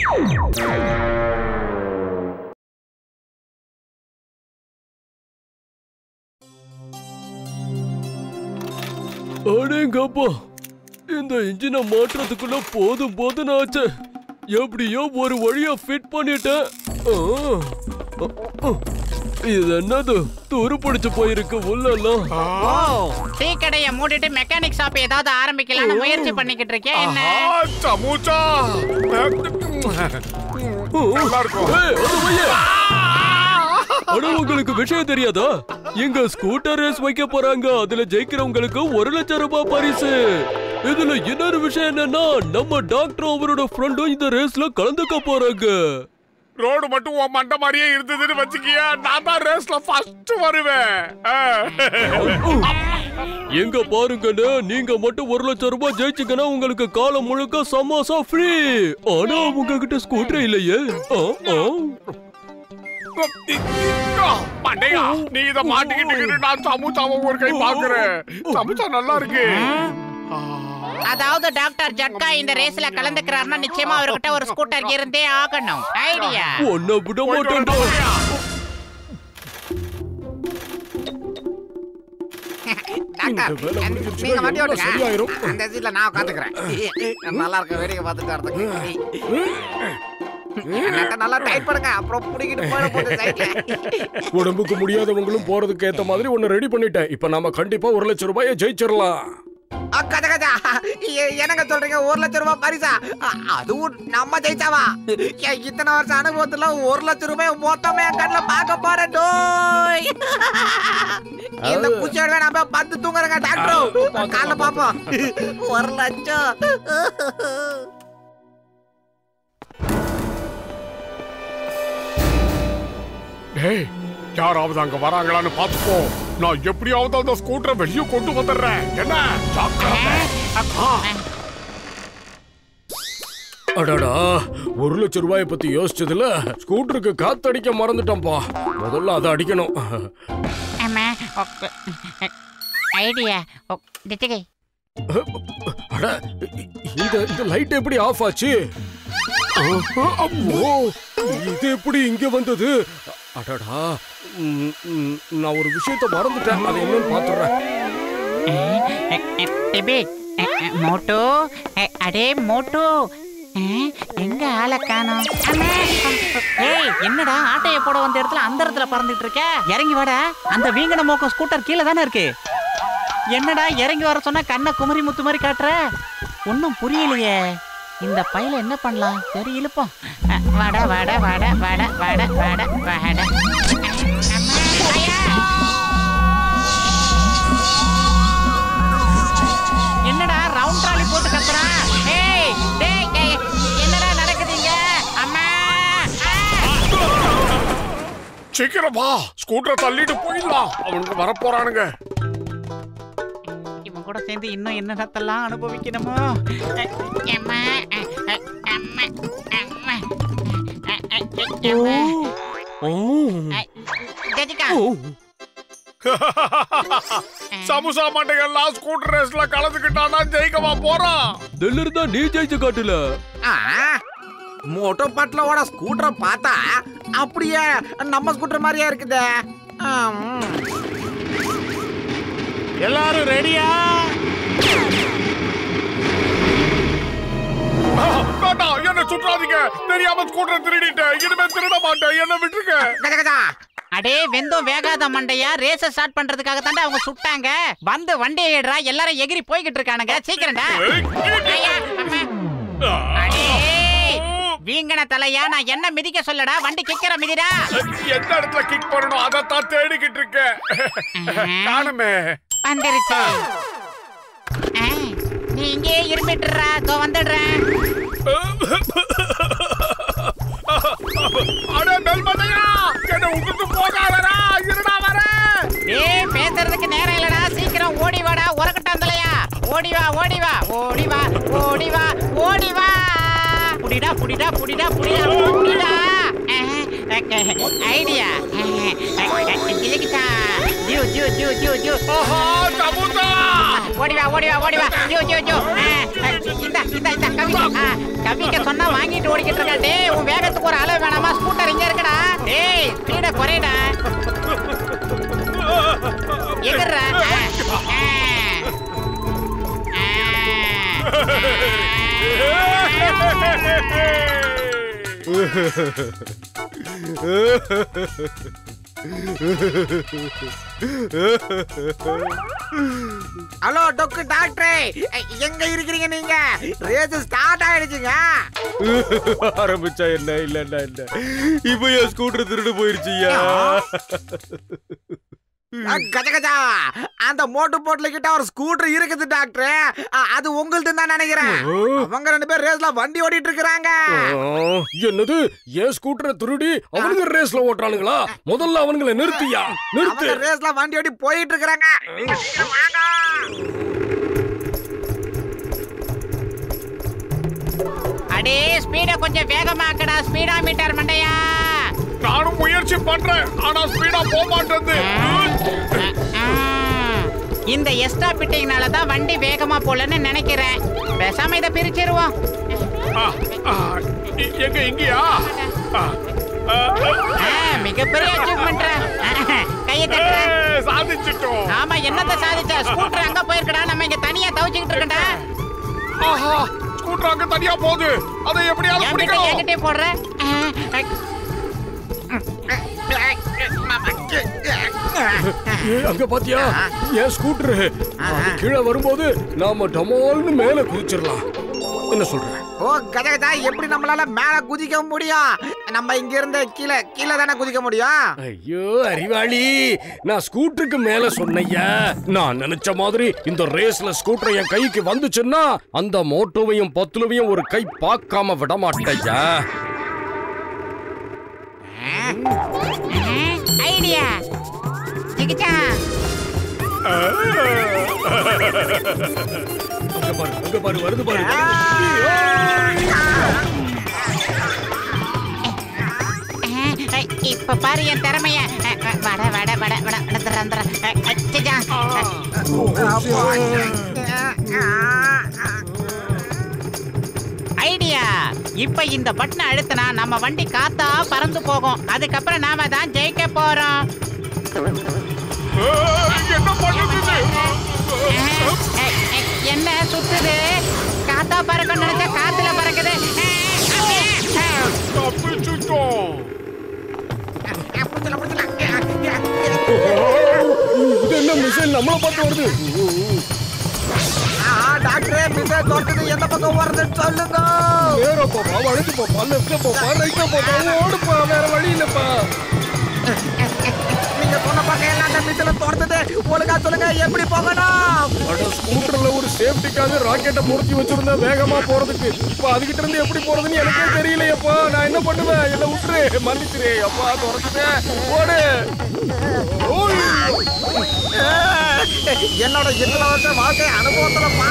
அடேங்கப்பா இந்த இன்ஜினை மாற்றுறதுக்குள்ள போதும் போதும் ஆச்சு எப்படியோ ஒரு வழியா ஃபிட் பண்ணிட்டேன் ஆ, அ, அ. இது என்னது துரு பிடிச்சு போயிருக்கு உள்ளெல்லாம் ஓ டீ கடையை மூடிட்டு மெக்கானிக் ஷாப் ஏதாவது ஆரம்பிக்கலாம்னு முயற்சி பண்ணிக்கிட்டு இருக்கேன் என்ன ஆஹா, சமோசா நல்லா இருக்கும் ஏய், அது வையே. அட உங்களுக்கு விஷயம் தெரியாதா இங்க ஸ்கூட்டர் ரேஸ் வைக்க போறாங்க அதுல ஜெயிக்கிறவங்களுக்கு ஒரு லட்சம் ரூபாய் பரிசு இதுல இன்னொரு விஷயம் என்னன்னா நம்ம டாக்டர் அவரோட ஃப்ரெண்டும் இந்த ரேஸ்ல கலந்துக்க போறாங்க ரோடு மட்டும் உன் மண்டை மாதிரியே இருந்ததுன்னு வச்சுக்கிய நான் தான் ரேஸ்ல ஃபர்ஸ்ட் வருவேன் ஆ. எங்க பாருங்கன்னு நீங்க மட்டும் ஒரு லட்சம் ரூபாய் ஜெயிச்சீங்கன்னா உங்களுக்கு காலம் முழுக்க சமோசா ஃப்ரீ ஆனா உங்ககிட்ட ஸ்கூட்டர் இல்லையே ஆ, ஆ. மண்டையா நீ இத மாட்டிக்கிட்டு நான் சமோசாவை ஒரு கை பாக்குறேன் சமோசா நல்லா இருக்கு அதாவது டாக்டர் ஜட்கா இந்த ரேஸ்ல கலந்துக்கிறாருன்னா நிச்சயமா அவர்கிட்ட ஒரு ஸ்கூட்டர் இருந்தே ஆகணும் ஐடியா உன்னை விட போயிட்டு மாட்டேன்டா வரேன், டாக்டர் நீங்க வண்டி ஓட்டுங்க அந்த சீட்ல நான் உட்காந்துக்கிறேன் நல்லா இருக்க வேடிக்கை பார்த்துட்டு வரதுக்கு நட்டை நல்லா டைட் பண்ணுங்க அப்புறம் புடிக்கிட்டு போயிட போகுது சைட்ல உடம்புக்கு முடியாதவங்களும் போறதுக்கு ஏத்த மாதிரி ஒன்னு ரெடி பண்ணிட்டேன் இப்ப நாம கண்டிப்பா ஒரு லட்சம் ரூபாயை ஜெயிச்சிடலாம் கஜ கஜா எ- என்னங்க சொல்றீங்க ஒரு லட்சம் ரூபாய் பரிசா அ- அதுவும் நம்ம ஜெயிச்சாவா எ- இத்தனை வருஷம் அனுபவத்துல ஒரு லட்சம் ரூபாய் மொத்தமே என் கண்ணுல பார்க்க போறேன் டோய் இந்த குச்சியோட நம்ம பத்து தூங்குறேங்க டாக்டர் காலைல பாப்போம் ஒரு லட்சம் டேய் யாராவது அங்க வராங்களான்னு பாத்துக்கோ நான் எப்படியாவது அந்த ஸ்கூட்டரை வெளியே கொண்டு வந்துடுறேன் என்ன ஜாக்கிரதை. ஆ, அடடா ஒரு லட்சம் ரூபாயை பத்தி யோசிச்சதுல ஸ்கூட்டருக்கு காத்தடிக்க மறந்துட்டோம்ப்பா முதல்ல அதை அடிக்கணும் ஆமா ஐடியா டிச்சகை அட இந்த இந்த லைட் எப்படி ஆஃப் ஆச்சு அம்மோ, இது எப்படி இங்க வந்தது அடடா ம், ம், நான் ஒரு விஷயத்த மறந்துட்டேன் அதை என்னன்னு பாத்துறேன் டிபி மோட்டோ அ- அடே மோட்டோ அஹ், எங்க ஆளை காணோம் அம்மா. ஏய் என்னடா ஆட்டைய போட வந்த இடத்துல அந்த இடத்துல பறந்துட்டு இருக்க இறங்கி வாடா அந்த வீங்கன மோக்கம் ஸ்கூட்டர் கீழே தானே இருக்கு என்னடா இறங்கி வர சொன்னா கண்ணை குமரி முத்து மாதிரி காட்டுற ஒன்றும் புரியலையே இந்த பையில என்ன பண்ணலாம் சரி இழுப்போம் அஹ், வாடா வாடா வாடா வாடா வாடா வாடா வாடா அம்மா, ஐயா. என்னடா ரவுண்ட் ட்ராலி போட்டு கத்துறா ஏய் டேய் ஏய், என்னடா நடக்குதுங்க அம்மா ஆ! சீக்கிரம் வா ஸ்கூட்டரை தள்ளிட்டு போயிடலாம் அவனுக்கு வரப்போறானுங்க இவன் கூட சேர்ந்து இன்னும் என்னென்னத்தெல்லாம் அனுபவிக்கணுமோ அம்மா அ, அ, அம்மா அம்மா அ, அ, அ, அம்மா. ஓ. அ, ஜெசிகா ஓ. சமோசா மண்டைகள்லாம் ஸ்கூட்டர் ரேஸ்ல கலந்துக்கிட்டானா ஜெயிக்கவா போறான் தில்லு தான் நீ ஜெயிச்சு காட்டுல ஆ, மோட்டோ பட்லோட ஸ்கூட்டரை பார்த்தா அப்படியே நம்ம ஸ்கூட்டர் மாதிரியே இருக்குதே ஆம். எல்லாரும் ரெடியா வேண்டாம் என்ன சுற்றாதீங்க தெரியாம ஸ்கூட்டர் திருடிட்டேன் இனிமே திருட மாட்டேன் என்ன விட்டுருங்க கஜ கஜா அடே வெந்தம் வேகாத மண்டையா ரேஸ ஸ்டார்ட் பண்றதுக்காக தாண்டா அவங்க சுட்டாங்க வந்து வண்டியை ஏடுறா எல்லாரும் எகிரி போய்கிட்டு இருக்கானுங்க சீக்கிரம்டா ஐயா, அம்மா. அடே, வீங்கன தலையா நான் என்ன மிதிக்க சொல்லடா வண்டி கிக்கிற மிதிடா எந்த இடத்துல கிக் பண்ணணும் அதைத்தான் தேடிக்கிட்டு இருக்கேன் காணுமே வந்துருச்சு ஆ, நீ இங்கே இருந்துட்டுறா தோ வந்துடுறேன் அடே மெல்மதையா என்ன விட்டுட்டு போகாதடா இருடா வரேன் ஏய் பேசுறதுக்கு நேரம் இல்லடா சீக்கிரம் ஓடி வாடா உரக்கட்டான் தலையா ஓடி வா ஓடி வா ஓடி வா ஓடி வா ஓடி வா புடிடா புடிடா புடிடா புடிடா புடிடா ஐடியா ஜிலிகிட்டா ஜூ ஜூ ஜூ ஜூ ஜூ ஆஹா சமுதா ஓடி வா ஓடி வா ஓடி வா ஜூ ஜூ ஜூ இந்த இந்த இந்த கவி- ஆ, கவிக்க சொன்னா வாங்கிட்டு ஓடிக்கிட்டு இருக்கா டேய் உன் வேகத்துக்கு ஒரு அளவு வேணாமா ஸ்கூட்டர் இங்க இருக்குடா டேய் ஸ்பீட குறைடா எகர்றா ஆ, ஆ. ஹலோ டொக்கு டாக்டரே எங்க இருக்கிறீங்க நீங்க ரேஸ் ஸ்டார்ட் ஆயிடுச்சுங்க ஆரம்பிச்சா என்ன இல்லன்னா என்ன இப்ப என் ஸ்கூட்டர் திருடு போயிருச்சுயா அஹ், கஜ கஜா அந்த மோட்டு போட்ல கிட்ட ஒரு ஸ்கூட்டர் இருக்குது டாக்டர் அது உங்களுது தான் நினைக்கிறேன் அவங்க ரெண்டு பேரும் ரேஸ்ல வண்டி ஓடிட்டு இருக்கிறாங்க என்னது என் ஸ்கூட்டரை திருடி அவனுங்க ரேஸ்ல ஓட்டுறானுங்களா முதல்ல அவனுங்களை நிறுத்தியா நிறுத்து அவங்க ரேஸ்ல வண்டி ஓடி போயிட்டு இருக்கிறாங்க நீங்க சீக்கிரம் வாங்க அடே ஸ்பீட கொஞ்சம் வேகமாக்கடா ஸ்பீடா மீட்டர் மண்டையா நானும் முயற்சி பண்றேன் ஆனா ஸ்பீடா போக மாட்டேங்குது ஆ, இந்த எக்ஸ்ட்ரா பிட்டிங்னால தான் வண்டி வேகமா போலன்னு நினைக்கிறேன் பேசாம இதை பிரிச்சிருவோம் ஆ, ஆ, இ- எங்க இங்கயா ஆ, ஆ, ஆ, மிகப்பெரிய அச்சீவ்மெண்ட் கையை தட்டுற ஏய், சாதிச்சிட்டோம் ஆமா என்னத்த சாதிச்ச ஸ்கூட்டர் அங்க போயிருக்கடா நம்ம இங்க தனியா தவிச்சுக்கிட்டு இருக்கடா ஆஹா ஸ்கூட்டர் அங்க தனியா போகுது அதை எப்படியாவது என்கிட்ட பிடிக்கணும் என்கிட்டே போடுற ஏய், அங்க பாத்தியா என் ஸ்கூட்டர் அது கீழே வரும்போது நாம டமால்னு மேல குதிச்சிடலாம் என்ன சொல்ற ஓ கஜ கஜா எப்படி நம்மளால மேல குதிக்க முடியும் நம்ம இங்க இருந்து கீழே கீழே தானே குதிக்க முடியும் ஐயோ அறிவாளி நான் ஸ்கூட்டருக்கு மேல சொன்னையா நான் நினைச்ச மாதிரி இந்த ரேஸ்ல ஸ்கூட்டர் என் கைக்கு வந்துச்சுன்னா அந்த மோட்டோவையும் பத்துலவையும் ஒரு கை பார்க்காம விட மாட்டேயா ஐடியா ஜிகிச்சா அங்க பாரு அங்க பாரு வருது பாரு இப்ப பாரு என் திறமைய வட வட வட வட நடத்துற ஐடியா இப்ப இந்த பட்டனை அழுத்தினா நம்ம வண்டி காத்தா பறந்து போகும் அதுக்கப்புறம் நாம தான் ஜெயிக்க போறோம் ஏய், என்ன பண்ணுது அஹ், அஹ், அஹ், என்ன சுத்துது காத்தா பறக்கணும் நினைச்சா காத்துல பறக்குது அஹ், அஹ், தப்பிச்சுட்டோம் புடிச்சலாம், புடிச்சலாம். இது என்ன மிசைல் நம்மள பார்த்து வருது ஆ, டாக்டரே மிஸ்ஸே தோட்டது எந்த பக்கம் வருதுன்னு சொல்லுங்க நேரா போப்பா வழுத்து போப்பா லெஃப்ட்ல போப்பா ரைட்ல போப்பா ஓடுப்பா வேற வழி இல்லப்பா நீங்க சொன்ன பக்கம் எல்லாம் அந்த மிஸ்ல தோட்டது ஒழுங்கா சொல்லுங்க எப்படி போகணும் அட ஸ்கூட்டர்ல ஒரு சேஃப்டிக்காக ராக்கெட்டை பொருத்தி வச்சிருந்தேன் வேகமா போறதுக்கு இப்ப அதுகிட்ட இருந்து எப்படி போறதுன்னு எனக்கே தெரியலையப்பா நான் என்ன பண்ணுவேன் என்ன விட்டுரு மன்னிச்சிரு அப்பா துறக்குதே ஓடு ஓய். என்னோட இத்தனை வருஷம் வாழ்க்கை அனுபவத்துல பா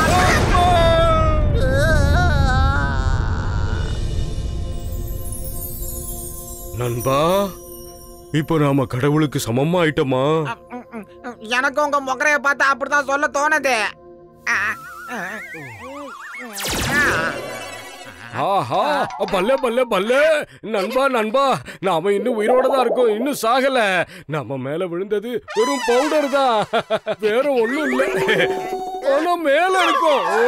நண்பா இப்போ நாம கடவுளுக்கு சமமா ஆயிட்டோமா எனக்கு உங்க முகரைய பார்த்தா அப்படிதான் சொல்ல தோணுது ஆ, ஆ, ஆ. ஆஹா பல்ல பல்ல பல்ல நண்பா நண்பா நாம இன்னும் உயிரோட தான் இருக்கோம் இன்னும் சாகல நம்ம மேல விழுந்தது வெறும் பவுடர் தான் வேற ஒண்ணும் இல்ல ஆனா மேல இருக்கும் ஓ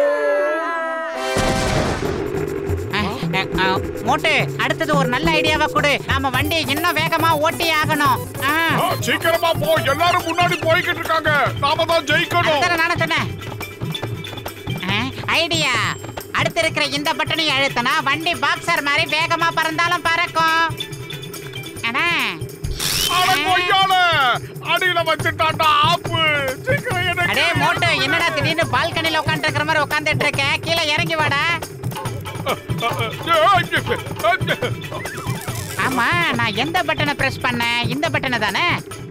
அஹ், அஹ், அஹ், மோட்டு அடுத்தது ஒரு நல்ல ஐடியாவா கொடு நாம வண்டியை இன்னும் வேகமா ஓட்டி ஆகணும் ஆ, ஆ, சீக்கிரமா போ எல்லாரும் முன்னாடி போய்கிட்டு இருக்காங்க நாம தான் ஜெயிக்கணும் அதுதானே நானும் சொன்னேன் அஹ், ஐடியா அடுத்து இருக்கிற இந்த பட்டனையும் அழுத்தினா வண்டி பாக்ஸர் மாதிரி வேகமா பறந்தாலும் பறக்கும் அண்ணா அட கொய்யால அடியில வச்சுட்டாண்டா ஆப்பு சீக்கிரம் எனக்கு அடே மோட்டு என்னடா திடீர்னு பால்கனில உட்காந்துட்டு இருக்கிற மாதிரி உட்காந்துட்டு இருக்க கீழே இறங்கி வாடா ஆமா நான் எந்த பட்டனை பிரஸ் பண்ணேன் இந்த பட்டனை தானே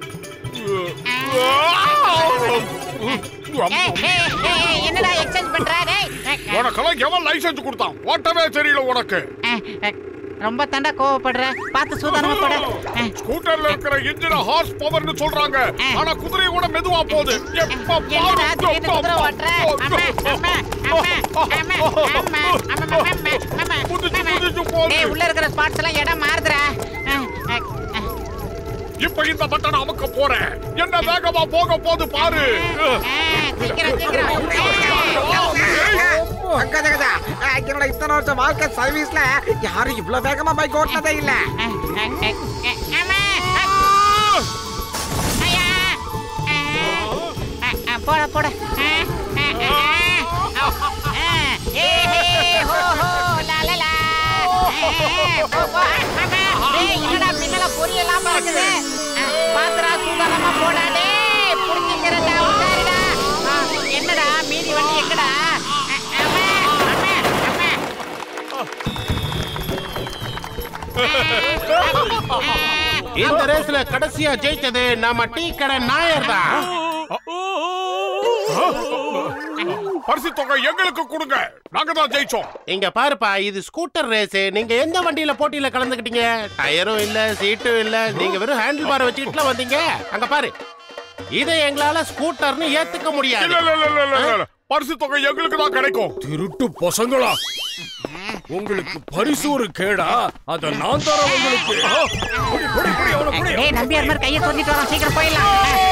ஏய், ஏய், ஏய், ஏய், என்னடா எக்ஸ்சேஞ்ச் பண்ற டேய் ஏய், உனக்கெல்லாம் எவன் லைசென்ஸ் கொடுத்தான் ஓட்டவே தெரியல உனக்கு அஹ், அஹ், ரொம்ப தண்டா கோவப்படுற பார்த்து சூதானமா போட ஆ, ஸ்கூட்டர்ல இருக்கிற இன்ஜின் ஹார்ஸ் பவர்னு சொல்றாங்க ஆனா குதிரை கூட மெதுவா போகுது எப்ப என்னடா பாரு, திடீர்னு குதிரை ஓட்டுற அம்மா அம்மா அம்மா அம்மா அம்மா அம்மா அம்மா அம்மா குதிச்சு அம்மா குதிச்சு போகுது டேய் உள்ள இருக்கிற ஸ்பாட்ஸ் எல்லாம் இடம் மாறுதுடா ஆ, ஆ, ஆ. இப்ப இந்த பட்டனை அமுக்க போறேன் என்ன வேகமா போக போது பாரு ஆ, சீக்கிரம் சீக்கிரம் கஜா கஜா என்னோட இத்தனை வருஷம் வாழ்க்கை சர்வீஸ்ல யாரும் இவ்வளவு வேகமா பைக் ஓட்டினதே இல்ல ஆ, ஆ, ஆ, ஆ, அம்மா ஆ, ஐயா ஆ, ஆ, ஆ, போட போட ஆ, ஆ, ஆ, ஆ, ஆ, ஏ, ஹே, ஹோ, ஹோ, லா, லா, லா. ஆ, போ, போ. அம்மா, டேய், என்னடா பின்னால பொரியெல்லாம் பறக்குது ஆ, பாத்துடா சூதானமா போடா டேய் புடிச்சிக்கிறடா உட்காருடா ஆ, என்னடா மீதி வண்டி எங்கடா ஆ, அம்மா அம்மா அம்மா இந்த ரேஸ்ல கடைசியா ஜெயிச்சது நம்ம டீ கடை நாயர் தான் பரிசு தொகை எங்களுக்கு கொடுங்க நாங்க தான் ஜெயிச்சோம் இங்க பாருப்பா இது ஸ்கூட்டர் ரேஸ் நீங்க எந்த வண்டியில போட்டியில கலந்துக்கிட்டீங்க டயரும் இல்ல சீட்டும் இல்ல நீங்க வெறும் ஹேண்டில் பார் வச்சுட்டுல வந்தீங்க அங்க பாரு இதை எங்களால ஸ்கூட்டர்னு ஏத்துக்க இல்ல முடியாது இல்ல இல்ல இல்ல, இல்ல இல்ல பரிசு தொகை எங்களுக்கு தான் கிடைக்கும் திருட்டு பசங்களா உங்களுக்கு பரிசு ஒரு கேடா அத நான் தரேன் உங்களுக்கு புடி, புடி, புடி, அவனை புடி. டேய் நம்பியார் மாதிரி கையை தொந்திட்டு வரோம் சீக்கிரம் போயிடலாம்